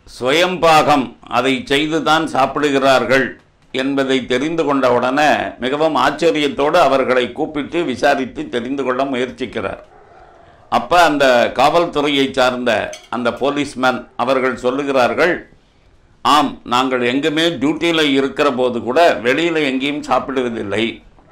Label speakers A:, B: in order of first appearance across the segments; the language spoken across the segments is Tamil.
A: சுயம்பாகம் அதை செய்து தான் சாப்பிடுகிறார்கள் என்பதை தெரிந்து கொண்ட உடனே மிகவும் ஆச்சரியத்தோடு அவர்களை கூப்பிட்டு விசாரித்து தெரிந்து கொள்ள முயற்சிக்கிறார் அப்போ அந்த காவல்துறையை சார்ந்த அந்த போலீஸ்மேன் அவர்கள் சொல்லுகிறார்கள் ஆம் நாங்கள் எங்குமே டியூட்டியில் இருக்கிற போது கூட வெளியில் எங்கேயும் சாப்பிடுவதில்லை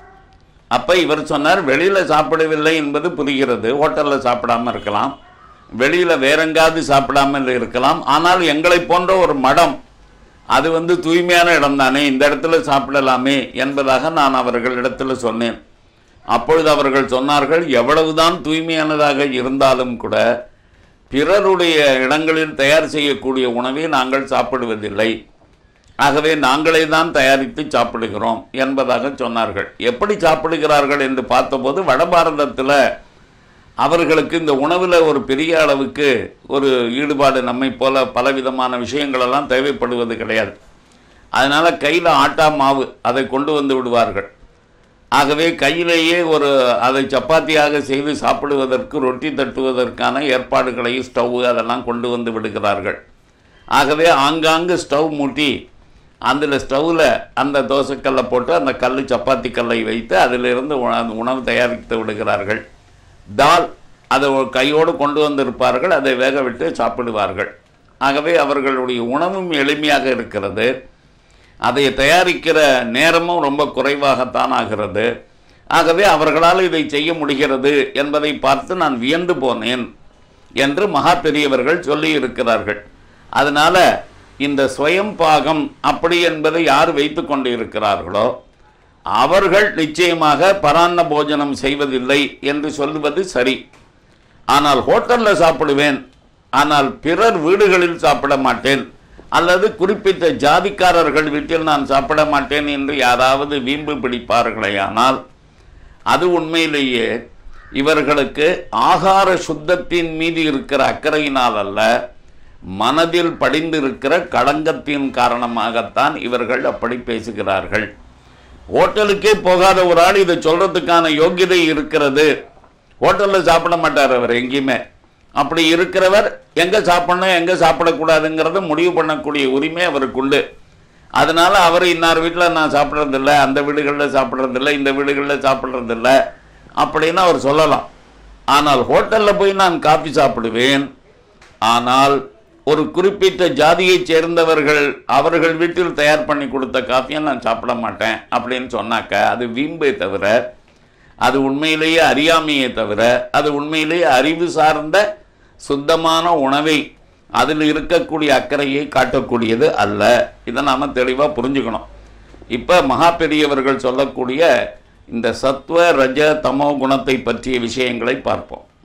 A: அப்போ இவர் சொன்னார் வெளியில் சாப்பிடவில்லை என்பது புரிகிறது ஹோட்டலில் சாப்பிடாம இருக்கலாம் வெளியில் வேற எங்காவது சாப்பிடாமல் இருக்கலாம் ஆனால் எங்களை போன்ற ஒரு மடம் அது வந்து தூய்மையான இடம் தானே இந்த இடத்துல சாப்பிடலாமே என்பதாக நான் அவர்களிடத்தில் சொன்னேன் அப்பொழுது அவர்கள் சொன்னார்கள் எவ்வளவுதான் தூய்மையானதாக இருந்தாலும் கூட பிறருடைய இடங்களில் தயார் செய்யக்கூடிய உணவை நாங்கள் சாப்பிடுவதில்லை ஆகவே நாங்களே தான் தயாரித்து சாப்பிடுகிறோம் என்பதாக சொன்னார்கள் எப்படி சாப்பிடுகிறார்கள் என்று பார்த்தபோது வட பாரதத்தில் அவர்களுக்கு இந்த உணவில் ஒரு பெரிய அளவுக்கு ஒரு ஈடுபாடு நம்மை போல பலவிதமான விஷயங்களெல்லாம் தேவைப்படுவது கிடையாது அதனால் கையில் ஆட்டா மாவு அதை கொண்டு வந்து விடுவார்கள் ஆகவே கையிலேயே ஒரு அதை சப்பாத்தியாக செய்து சாப்பிடுவதற்கு ரொட்டி தட்டுவதற்கான ஏற்பாடுகளை ஸ்டவ் அதெல்லாம் கொண்டு வந்து விடுகிறார்கள் ஆகவே ஆங்காங்கு ஸ்டவ் மூட்டி அதில் ஸ்டவ்வில் அந்த தோசைக்கல்லை போட்டு அந்த கல் சப்பாத்தி கல்லை வைத்து அதிலிருந்து உண- உணவு தயாரித்து விடுகிறார்கள் தால் அதை ஒரு கையோடு கொண்டு வந்திருப்பார்கள் அதை வேக விட்டு சாப்பிடுவார்கள் ஆகவே அவர்களுடைய உணவும் எளிமையாக இருக்கிறது அதை தயாரிக்கிற நேரமும் ரொம்ப குறைவாகத்தான் ஆகிறது ஆகவே அவர்களால் இதை செய்ய முடிகிறது என்பதை பார்த்து நான் வியந்து போனேன் என்று மகா பெரியவர்கள் சொல்லி இருக்கிறார்கள் அதனால இந்த ஸ்வயம் பாகம் அப்படி என்பதை யார் வைத்து கொண்டு இருக்கிறார்களோ அவர்கள் நிச்சயமாக பரான்ன போஜனம் செய்வதில்லை என்று சொல்லுவது சரி ஆனால் ஹோட்டலில் சாப்பிடுவேன் ஆனால் பிறர் வீடுகளில் சாப்பிட மாட்டேன் அல்லது குறிப்பிட்ட ஜாதிக்காரர்கள் வீட்டில் நான் சாப்பிட மாட்டேன் என்று யாராவது வீம்பு பிடிப்பார்களேயானால் அது உண்மையிலேயே இவர்களுக்கு ஆகார சுத்தத்தின் மீது இருக்கிற அக்கறையினால் அல்ல மனதில் படிந்திருக்கிற களங்கத்தின் காரணமாகத்தான் இவர்கள் அப்படி பேசுகிறார்கள் ஹோட்டலுக்கே போகாத ஒரு ஆள் இதை சொல்றதுக்கான யோகியதை இருக்கிறது ஹோட்டலில் சாப்பிட மாட்டார் அவர் எங்கேயுமே அப்படி இருக்கிறவர் எங்கே சாப்பிடணும் எங்கே சாப்பிடக்கூடாதுங்கிறத முடிவு பண்ணக்கூடிய உரிமை அவருக்கு உண்டு அதனால அவர் இன்னார் வீட்டில் நான் சாப்பிட்றதில்ல அந்த வீடுகளில் சாப்பிட்றதில்ல இந்த வீடுகளில் சாப்பிட்றதில்ல அப்படின்னு அவர் சொல்லலாம் ஆனால் ஹோட்டலில் போய் நான் காஃபி சாப்பிடுவேன் ஆனால் ஒரு குறிப்பிட்ட ஜாதியைச் சேர்ந்தவர்கள் அவர்கள் வீட்டில் தயார் பண்ணி கொடுத்த காஃபியை நான் சாப்பிட மாட்டேன் அப்படின்னு சொன்னாக்க அது வீம்பே தவிர அது உண்மையிலேயே அறியாமையே தவிர அது உண்மையிலேயே அறிவு சார்ந்த சுத்தமான உணவை அதில் இருக்கக்கூடிய அக்கறையை காட்டக்கூடியது அல்ல இதை நாம் தெளிவாக புரிஞ்சுக்கணும் இப்போ மகா பெரியவர்கள் சொல்லக்கூடிய இந்த சத்வ ரஜ தமோ குணத்தை பற்றிய விஷயங்களை பார்ப்போம்